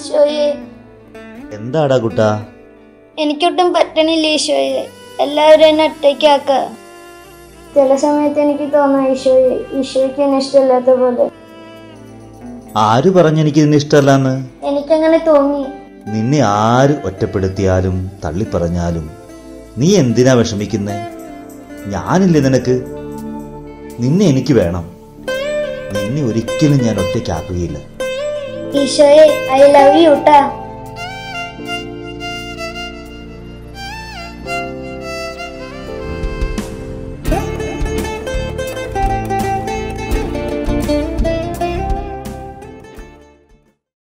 ഈശോയെ എന്താടാ കുട്ടാ എനിക്കൊട്ടും പറ്റണില്ല ഈശോയെ എല്ലാവരും എന്നെ ഒറ്റയ്ക്കാക്ക ചില സമയത്ത് എനിക്ക് തോന്നാം ഈശോയെ ഈശോയ്ക്ക് എന്നെ ഇഷ്ടമില്ലാത്ത പോലെ ആര് പറഞ്ഞെനിക്ക് നിന്നെ ഇഷ്ടമല്ലാന്ന് എനിക്കങ്ങനെ തോന്നി നിന്നെ ആര് ഒറ്റപ്പെടുത്തിയാലും തള്ളിപ്പറഞ്ഞാലും നീ എന്തിനാ വിഷമിക്കുന്നേ ഞാനില്ലേ നിനക്ക് നിന്നെ എനിക്ക് വേണം നിന്നെ ഒരിക്കലും ഞാൻ ഒറ്റയ്ക്കാക്കുകയില്ല ഈശോയെ ഐ ലവ് യു ട്ടാ